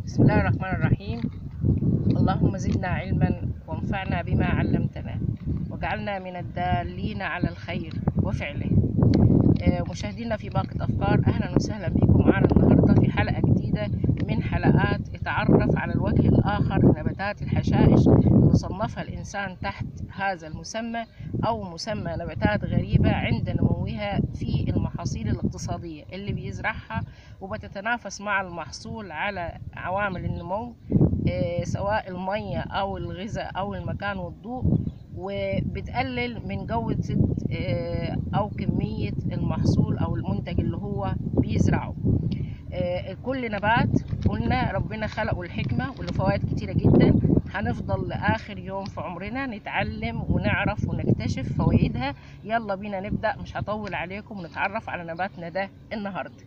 بسم الله الرحمن الرحيم اللهم زدنا علما وانفعنا بما علمتنا وجعلنا من الدالين على الخير وفعله آه، مشاهدينا في باقة أفكار أهلا وسهلا بكم معنا النهاردة في حلقة جديدة من حلقات اتعرف على الوجه الآخر لنباتات الحشائش يصنفها الإنسان تحت هذا المسمى أو مسمى نباتات غريبة عند نموها في المحاصيل الاقتصادية اللي بيزرعها وبتتنافس مع المحصول على عوامل النمو آه، سواء المية أو الغذاء أو المكان والضوء وبتقلل من جودة آه، أو كمية المحصول أو المنتج اللي هو بيزرعه آه، كل نبات قلنا ربنا خلقه الحكمة وله فوائد كتيرة جدا هنفضل لآخر يوم في عمرنا نتعلم ونعرف ونكتشف فوائدها يلا بينا نبدأ مش هطول عليكم ونتعرف على نباتنا ده النهاردة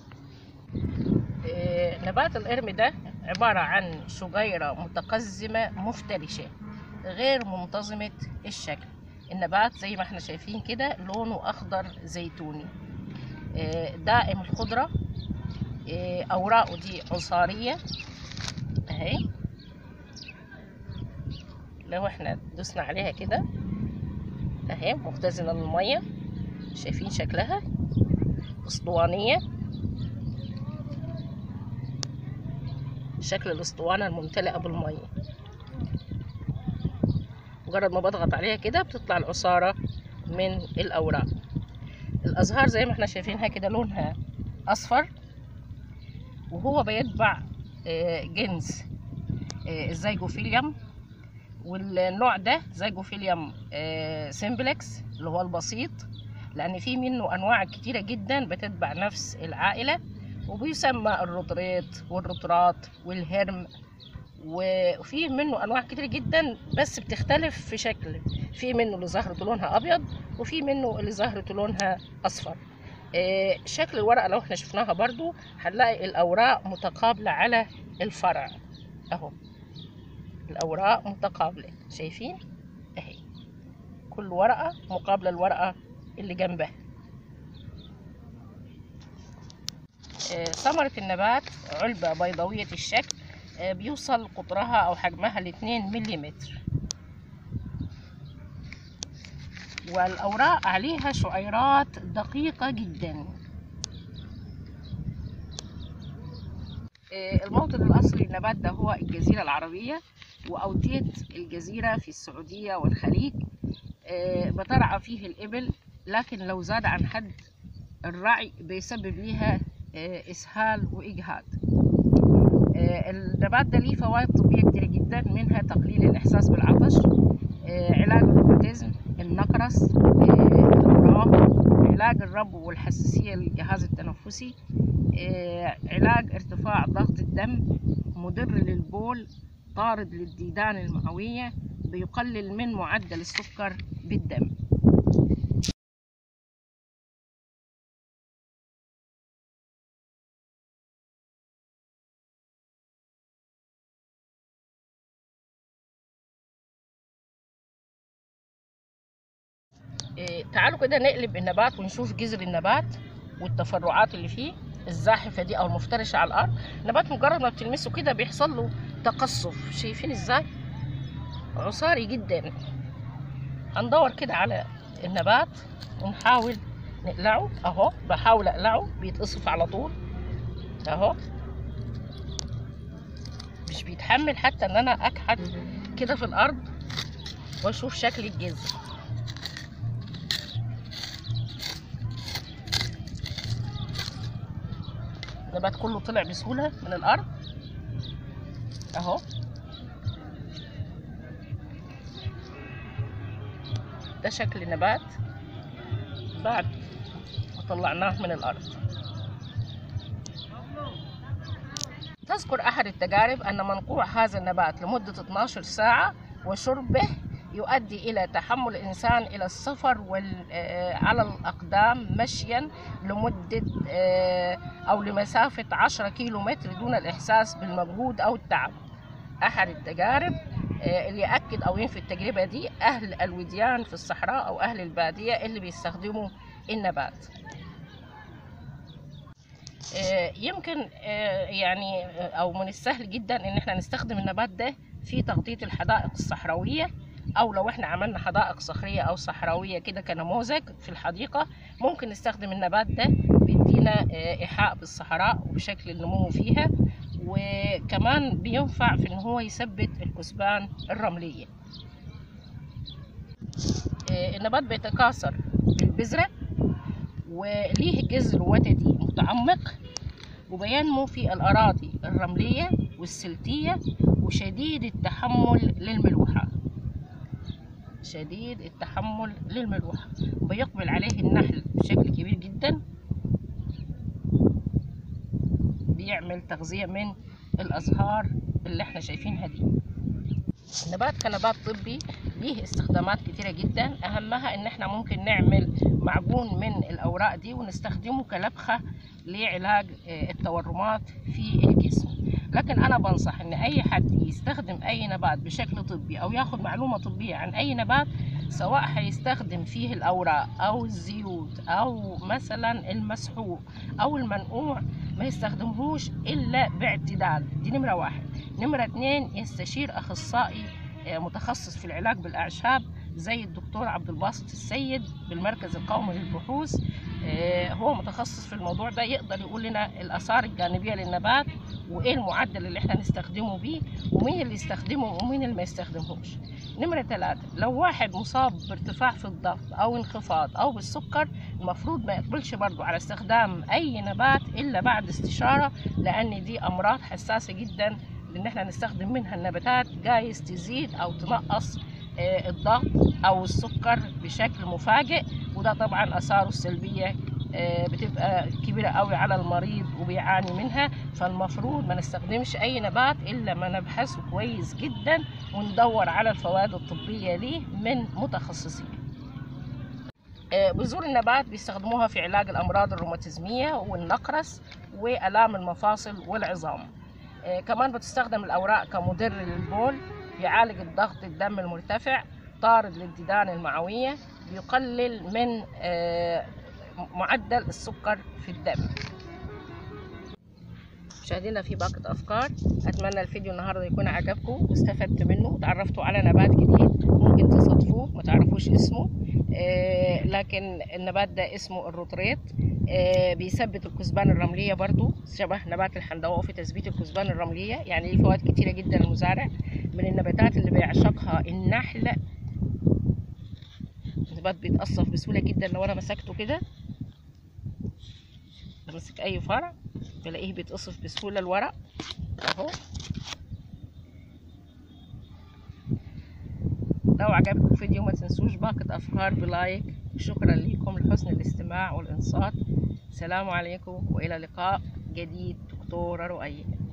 آه، نبات القرم ده عبارة عن شجيرة متقزمة مفترشة غير منتظمة الشكل النبات زي ما احنا شايفين كده لونه أخضر زيتوني آه، دائم الخضرة آه، أوراقه دي عصارية أهي لو احنا دوسنا عليها كده أهي مختزنة للمية شايفين شكلها اسطوانية شكل الاسطوانة الممتلئة بالمية مجرد ما بضغط عليها كده بتطلع العصارة من الأوراق الأزهار زي ما احنا شايفينها كده لونها أصفر وهو بيتبع آه، جنس آه، الزيجوفيليوم والنوع ده زيجوفيليوم آه، سيمبلكس اللي هو البسيط لأن في منه أنواع كتيرة جدا بتتبع نفس العائلة وبيسمى الرطريط والرطرات والهرم وفي منه انواع كتير جدا بس بتختلف في شكل في منه اللي زهرته لونها ابيض وفي منه اللي زهرته لونها اصفر آه، شكل الورقه لو احنا شفناها برضو هنلاقي الاوراق متقابله على الفرع اهو الاوراق متقابله شايفين اهي كل ورقه مقابله الورقه اللي جنبها آه، ثمرة النبات علبة بيضاوية الشكل آه، بيوصل قطرها أو حجمها لاتنين مليمتر والأوراق عليها شعيرات دقيقة جدا آه، الموطن الأصلي للنبات ده هو الجزيرة العربية وأودية الجزيرة في السعودية والخليج آه، بترعى فيه الإبل لكن لو زاد عن حد الرعي بيسبب ليها آه، إسهال وإجهاد آه، النبات ده ليه فوائد طبية كتيرة جدا منها تقليل الإحساس بالعطش آه، علاج الروماتيزم النقرس آه، الأورام علاج الربو والحساسية للجهاز التنفسي آه، علاج ارتفاع ضغط الدم مضر للبول طارد للديدان المعوية بيقلل من معدل السكر بالدم إيه، تعالوا كده نقلب النبات ونشوف جذر النبات والتفرعات اللي فيه الزاحفه دي او المفترشه على الارض النبات مجرد ما بتلمسه كده بيحصل له تقصف شايفين ازاي عصاري جدا هندور كده على النبات ونحاول نقلعه اهو بحاول اقلعه بيتقصف على طول اهو مش بيتحمل حتى ان انا اكحت كده في الارض واشوف شكل الجذر النبات كله طلع بسهولة من الأرض أهو ده شكل النبات بعد ما طلعناه من الأرض تذكر أحد التجارب أن منقوع هذا النبات لمدة 12 ساعة وشربه يؤدي إلى تحمل الإنسان إلى السفر وال- آه، على الأقدام مشيا لمدة آه، أو لمسافة 10 كيلو متر دون الإحساس بالمجهود أو التعب أحد التجارب آه، اللي يأكد أو ينفي التجربة دي أهل الوديان في الصحراء أو أهل البادية اللي بيستخدموا النبات آه، يمكن آه، يعني آه، او من السهل جدا ان احنا نستخدم النبات ده في تغطية الحدائق الصحراوية او لو احنا عملنا حدائق صخرية او صحراوية كده كنموذج في الحديقة ممكن نستخدم النبات ده بيدينا آه، ايحاء بالصحراء وبشكل النمو فيها وكمان بينفع في ان هو يثبت الكثبان الرملية آه، النبات بيتكاثر بالبذرة وليه جذر وتدي متعمق وبينمو في الأراضي الرملية والسلتية وشديد التحمل للملوحة شديد التحمل للملوحة وبيقبل عليه النحل بشكل كبير جدا بيعمل تغذية من الأزهار اللي احنا شايفينها دي النبات كنبات طبي ليه استخدامات كتيرة جدا أهمها إن إحنا ممكن نعمل معجون من الأوراق دي ونستخدمه كلبخة لعلاج آه، التورمات في الجسم لكن أنا بنصح إن أي حد يستخدم أي نبات بشكل طبي أو ياخد معلومة طبية عن أي نبات سواء هيستخدم فيه الأوراق أو الزيوت أو مثلا المسحوق أو المنقوع ما يستخدمهوش إلا باعتدال دي نمرة واحد نمرة اتنين يستشير أخصائي آه، متخصص في العلاج بالأعشاب زي الدكتور عبد الباسط السيد بالمركز القومي للبحوث آه، هو متخصص في الموضوع ده يقدر يقول لنا الآثار الجانبية للنبات وإيه المعدل اللي احنا نستخدمه بيه ومين اللي يستخدمه ومين اللي ما يستخدمهوش نمرة ثلاثة لو واحد مصاب بارتفاع في الضغط أو انخفاض أو بالسكر المفروض ما يقبلش برضو على استخدام أي نبات إلا بعد استشارة لأن دي أمراض حساسة جدا ان احنا نستخدم منها النباتات جايز تزيد او تنقص آه، الضغط او السكر بشكل مفاجئ وده طبعا اثاره السلبيه آه، بتبقى كبيره قوي على المريض وبيعاني منها فالمفروض ما نستخدمش اي نبات الا ما نبحثه كويس جدا وندور على الفوائد الطبيه ليه من متخصصين آه، بذور النبات بيستخدموها في علاج الامراض الروماتيزميه والنقرس والام المفاصل والعظام آه، كمان بتستخدم الأوراق كمدر للبول بيعالج الضغط الدم المرتفع طارد للديدان المعوية بيقلل من آه، معدل السكر في الدم مشاهدينا في باقة أفكار أتمنى الفيديو النهاردة يكون عجبكم واستفدت منه وتعرفتوا على نبات جديد ممكن تصادفوه ما تعرفوش اسمه آه، لكن النبات ده اسمه الروتريت آه، بيثبت الكثبان الرملية برضو شبه نبات الحندوة في تثبيت الكثبان الرملية يعني ليه فوائد كتيرة جدا للمزارع من النباتات اللي بيعشقها النحل النبات بيتقصف بسهولة جدا لو أنا مسكته كده بمسك أي فرع بلاقيه بيتقصف بسهولة الورق أهو لو عجبكم الفيديو ما تنسوش باقة أفكار بلايك شكرا لكم لحسن الاستماع والإنصات السلام عليكم وإلى لقاء جديد دكتورة رؤية